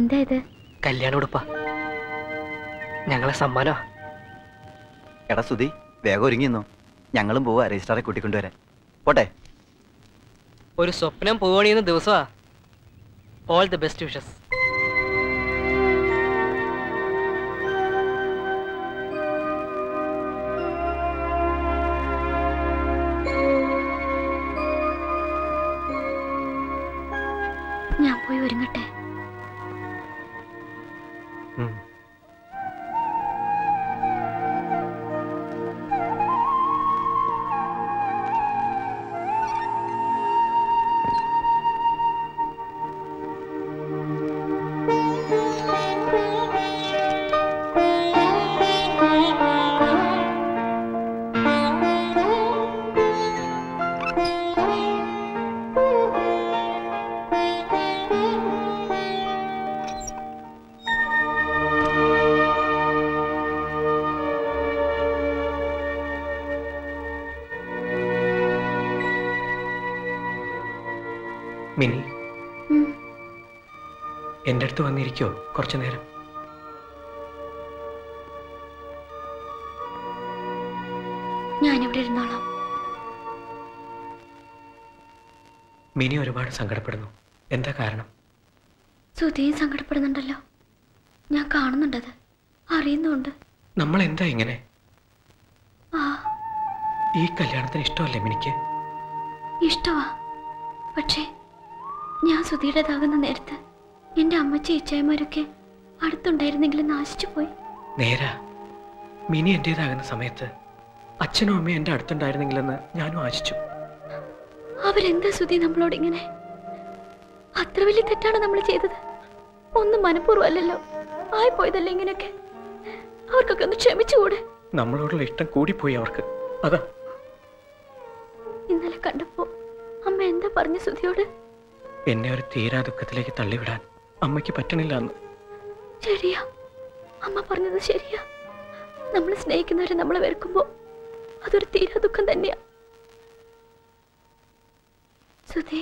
എന്താ ഇത് കല്യാണ ഉടുപ്പാ ഞങ്ങളെ സമ്മാനോ എടാ സുധി വേഗം ഒരുങ്ങിന്നോ ഞങ്ങളും പോവാ രജിസ്ട്രാറെ കൂട്ടിക്കൊണ്ടുവരാൻ പോട്ടെ ഒരു സ്വപ്നം പോവണിയുന്ന ദിവസമാ ഓൾ ദി ബെസ്റ്റ് വിഷസ് ഞാൻ പോയി ഒരുങ്ങട്ടെ മിനി ഉം. എൻ്റെ അടുത്ത് വന്നിരിക്കോ കുറച്ചു നേരം ഞാനിവിടെ ഇരുന്നോളാം മിനി ഒരുപാട് സങ്കടപ്പെടുന്നു എന്താ കാരണം സുധിയും സങ്കടപ്പെടുന്നുണ്ടല്ലോ ഞാൻ കാണുന്നുണ്ടത് അറിയുന്നുണ്ട് നമ്മൾ എന്താ ഇങ്ങനെ ആ ഈ കല്യാണത്തിന് ഇഷ്ടമല്ലേ മിനിക്ക് ഇഷ്ടമാ പക്ഷേ ഞാൻ സുധിയുടേതാകുന്ന നേരത്ത് എൻ്റെ അമ്മച്ചി ഇച്ചായമാരൊക്കെ അടുത്തുണ്ടായിരുന്നെങ്കിൽ നാശിച്ചു പോയി നേരാ മിനി എൻ്റേതാകുന്ന സമയത്ത് അച്ഛനും അമ്മയും എൻ്റെ അടുത്തുണ്ടായിരുന്നെങ്കിലെന്ന് ഞാനും ആശിച്ചു അവരെന്താ സുധി നമ്മളോട് ഇങ്ങനെ അത്ര വലിയ തെറ്റാണ് നമ്മൾ ചെയ്തത് ഒന്നും മനഃപൂർവ്വം അല്ലല്ലോ ആയി പോയതല്ലേ ഇങ്ങനെയൊക്കെ അവർക്കൊക്കെ ഒന്ന് ക്ഷമിച്ചുകൂടെ നമ്മളോടുള്ള ഇഷ്ടം കൂടിപ്പോയി അവർക്ക് അതാ ഇന്നലെ കണ്ടപ്പോ അമ്മ എന്താ പറഞ്ഞു സുധിയോട് എന്നെ ഒരു തീരാ ദുഃഖത്തിലേക്ക് തള്ളിവിടാൻ അമ്മയ്ക്ക് പറ്റണില്ല എന്ന് ശരിയാ അമ്മ പറഞ്ഞത് ശരിയാ നമ്മൾ സ്നേഹിക്കുന്നവരെ നമ്മളെ വെറുക്കുമ്പോ അതൊരു തീരാ ദുഃഖം തന്നെയാ സുധി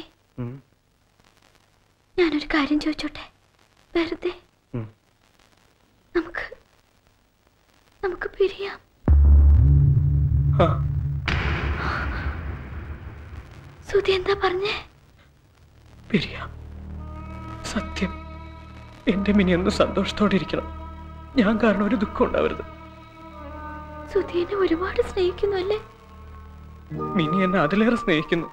ഞാനൊരു കാര്യം ചോദിച്ചോട്ടെ വെറുതെ ഉം. നമുക്ക് നമുക്ക് പിരിയാം ആ സുധി എന്താ പറഞ്ഞേ പിരിയാം സത്യം എന്റെ മിനി ഒന്ന് സന്തോഷത്തോടെ ഇരിക്കണം ഞാൻ കാരണം ഒരു ദുഃഖം ഉണ്ടാവരുത് സുധി എന്നെ ഒരുപാട് സ്നേഹിക്കുന്നു അല്ലേ മിനി എന്നെ അതിലേറെ സ്നേഹിക്കുന്നു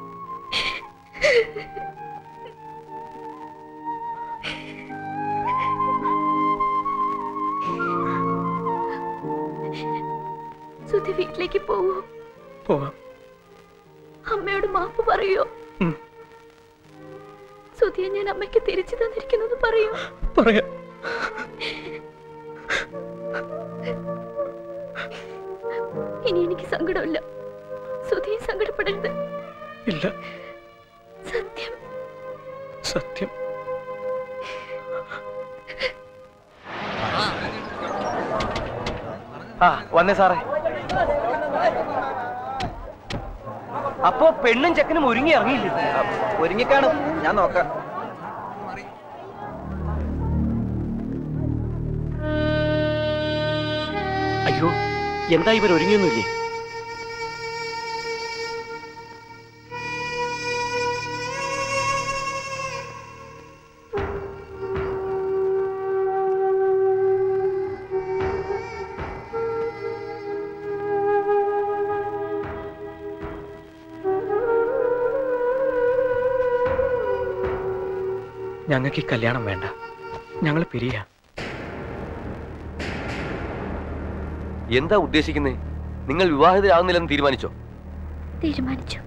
സുധി വീട്ടിലേക്ക് പോവോ പോവാം അമ്മയോട് മാപ്പ് പറയോ ഉം. സുധിയെ ഞാൻ അമ്മയ്ക്ക് തിരിച്ചു തന്നിരിക്കുന്നത് പറയൂ പറയാം ഇനി എനിക്ക് സങ്കടമില്ല സുധിയെ സങ്കടപ്പെടരുത് ഇല്ല സത്യം സത്യം ആ വന്നേ സാറേ അപ്പോ പെണ്ണും ചെക്കനും ഒരുങ്ങി ഇറങ്ങിയില്ലേ ഒരുങ്ങിക്കാണും ഞാൻ നോക്കാം അയ്യോ എന്താ ഇവർ ഒരുങ്ങിയൊന്നുമില്ലേ ഞങ്ങൾക്ക് ഈ കല്യാണം വേണ്ട ഞങ്ങൾ പിരിയാ എന്താ ഉദ്ദേശിക്കുന്നേ നിങ്ങൾ വിവാഹിതരാകുന്നില്ലെന്ന് തീരുമാനിച്ചോ തീരുമാനിച്ചു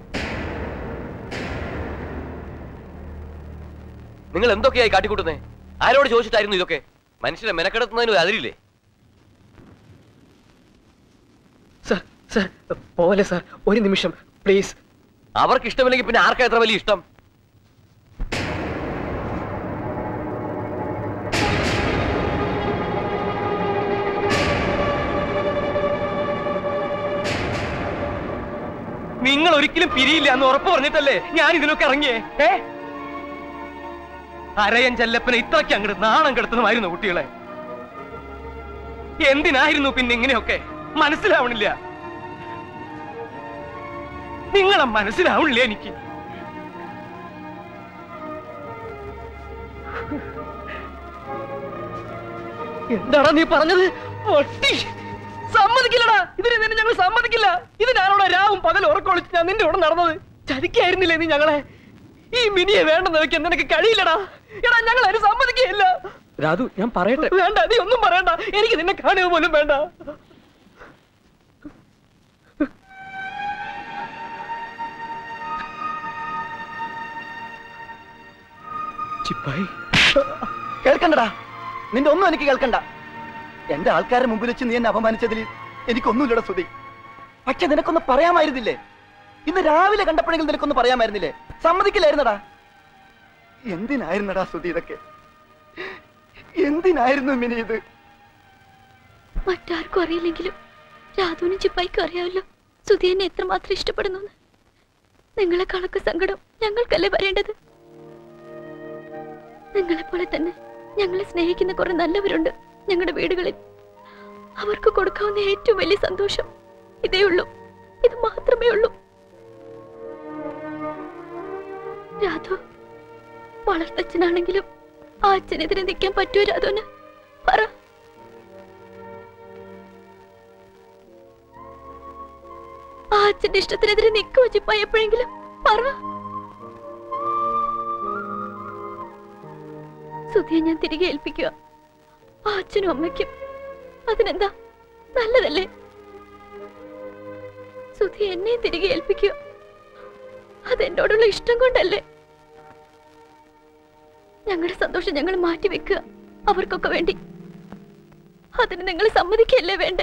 നിങ്ങൾ എന്തൊക്കെയായി കാട്ടിക്കൂട്ടുന്നേ ആരോട് ചോദിച്ചിട്ടായിരുന്നു ഇതൊക്കെ മനുഷ്യരെ മെനക്കെടുത്തുന്നതിന് ഒരു അതിരില്ലേ സർ സർ പോലെ സർ ഒരു നിമിഷം പ്ലീസ് അവർക്ക് ഇഷ്ടമില്ലെങ്കിൽ പിന്നെ ആർക്കാ എത്ര വലിയ ഇഷ്ടം നിങ്ങൾ ഒരിക്കലും പിരിയില്ല എന്ന് ഉറപ്പ് പറഞ്ഞിട്ടല്ലേ ഞാൻ ഇതിനൊക്കെ ഇറങ്ങിയേ ഏ അരയൻ ചെല്ലപ്പനെ ഇത്രയ്ക്ക് അങ്ങോട്ട് നാണം കെടുത്തുന്നതായിരുന്നു കുട്ടികളെ എന്തിനായിരുന്നു പിന്നെ ഇങ്ങനെയൊക്കെ മനസ്സിലാവണില്ല നിങ്ങളെ മനസ്സിലാവണില്ല എനിക്ക് എന്താടാ നീ പറഞ്ഞത് പൊട്ടി സമ്മതിക്കില്ലടാ ഇതിന് നിന്നെ ഞങ്ങൾ സമ്മതിക്കില്ല ഇത് ഞാനോടെ രാവും പകൽ ഉറക്കൊളിച്ച് ഞാൻ നിന്റെ കൂടെ നടന്നത് ചതിക്കായിരുന്നില്ലേ നീ ഞങ്ങളെ ഈ മിനിയെ വേണ്ടെന്ന് വെക്കാൻ നിനക്ക് കഴിയില്ലടാ എടാ ഞങ്ങൾ അതിന് സമ്മതിക്കുകയില്ല രാധു ഞാൻ പറയട്ടെ വേണ്ട നീ ഒന്നും പറയണ്ട എനിക്ക് നിന്നെ കാണുക പോലും വേണ്ട ചിപ്പായി കേൾക്കണ്ടടാ നിന്റെ ഒന്നും എനിക്ക് കേൾക്കണ്ട എന്റെ ആൾക്കാരുടെ മുമ്പിൽ വെച്ച് നീ എന്നെ അപമാനിച്ചതിൽ എനിക്കൊന്നുമില്ലടാ സ്തുതി പക്ഷെ നിനക്കൊന്ന് പറയാമായിരുന്നില്ലേ ഇന്ന് രാവിലെ കണ്ടപ്പോഴെങ്കിലും നിനക്കൊന്ന് പറയാമായിരുന്നില്ലേ സമ്മതിക്കില്ലായിരുന്നടാ എന്തിനായിരുന്നടാ സ്തുതി ഇതൊക്കെ എന്തിനായിരുന്നു മിനി ഇത് മറ്റാർക്കും അറിയില്ലെങ്കിലും രാധുവിനും ചിപ്പായിക്കും അറിയാമല്ലോ സുധി എന്നെ എത്രമാത്രം ഇഷ്ടപ്പെടുന്നു നിങ്ങളെക്കാളൊക്കെ സങ്കടം ഞങ്ങൾക്കല്ലേ വരേണ്ടത് നിങ്ങളെപ്പോലെ തന്നെ ഞങ്ങളെ സ്നേഹിക്കുന്ന കുറെ നല്ലവരുണ്ട് ഞങ്ങളുടെ വീടുകളിൽ അവർക്ക് കൊടുക്കാവുന്ന ഏറ്റവും വലിയ സന്തോഷം ഇതേ ഉള്ളൂ ഇത് മാത്രമേ ഉള്ളൂ രാധു വളർത്തച്ഛനാണെങ്കിലും ആ അച്ഛനെതിരെ നിൽക്കാൻ പറ്റുമോ രാധുവിന് പറ ആ അച്ഛന്റെ ഇഷ്ടത്തിനെതിരെ നിൽക്കുമോ ചിപ്പായി എപ്പോഴെങ്കിലും പറ സുധിയെ ഞാൻ തിരികെ ഏൽപ്പിക്കുക ആ അച്ഛനും അമ്മയ്ക്കും അതിനെന്താ നല്ലതല്ലേ സുധി എന്നെ തിരികെ ഏൽപ്പിക്കുക അതെന്നോടുള്ള ഇഷ്ടം കൊണ്ടല്ലേ ഞങ്ങളുടെ സന്തോഷം ഞങ്ങൾ മാറ്റിവെക്കുക അവർക്കൊക്കെ വേണ്ടി അതിന് നിങ്ങൾ സമ്മതിക്കല്ലേ വേണ്ടേ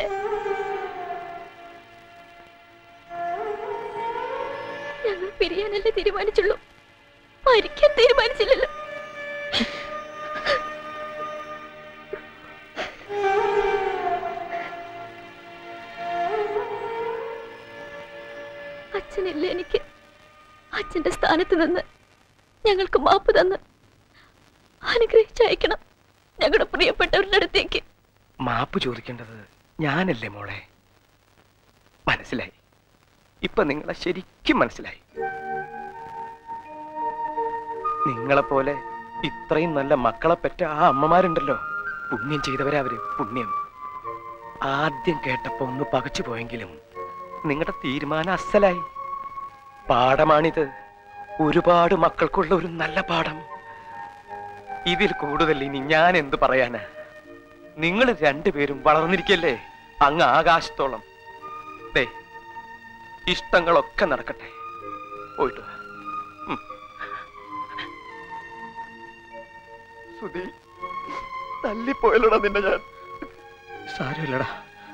ഞങ്ങൾ പിരിയാനല്ലേ തീരുമാനിച്ചുള്ളൂ മരിക്കാൻ തീരുമാനിച്ചില്ലല്ലോ അച്ഛനില്ല എനിക്ക് അച്ഛന്റെ സ്ഥാനത്ത് നിന്ന് ഞങ്ങൾക്ക് മാപ്പ് തന്ന് അനുഗ്രഹിച്ചയക്കണം ഞങ്ങളുടെ പ്രിയപ്പെട്ടവരുടെ അടുത്തേക്ക് മാപ്പ് ചോദിക്കേണ്ടത് ഞാനല്ലേ മോളെ മനസ്സിലായി ഇപ്പൊ നിങ്ങളെ ശരിക്കും മനസ്സിലായി നിങ്ങളെപ്പോലെ ഇത്രയും നല്ല മക്കളെ പെറ്റ ആ അമ്മമാരുണ്ടല്ലോ പുണ്യം ചെയ്തവരാ അവര് പുണ്യം ആദ്യം കേട്ടപ്പോ ഒന്ന് പകച്ചു പോയെങ്കിലും നിങ്ങളുടെ തീരുമാനം അസലായി പാഠമാണിത് ഒരുപാട് മക്കൾക്കുള്ള ഒരു നല്ല പാഠം ഇതിൽ കൂടുതൽ ഇനി ഞാൻ എന്ത് പറയാനാ നിങ്ങൾ രണ്ടുപേരും വളർന്നിരിക്കല്ലേ അങ്ങ് ആകാശത്തോളം ദേ ഇഷ്ടങ്ങളൊക്കെ നടക്കട്ടെ പോയിട്ട് വാ ഉം. സുധി തല്ലിപ്പോയല്ലോടാ നിന്നെ ഞാൻ സാരമില്ലടാ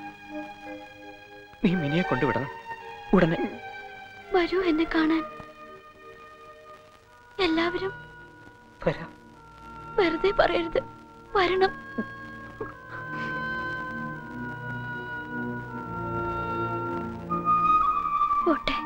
നീ മിനിയെ കൊണ്ടുവിടണം ഉടനെ വരൂ എന്നെ കാണാൻ എല്ലാവരും വരാം വെറുതെ പറയരുത് വരണം പോട്ടെ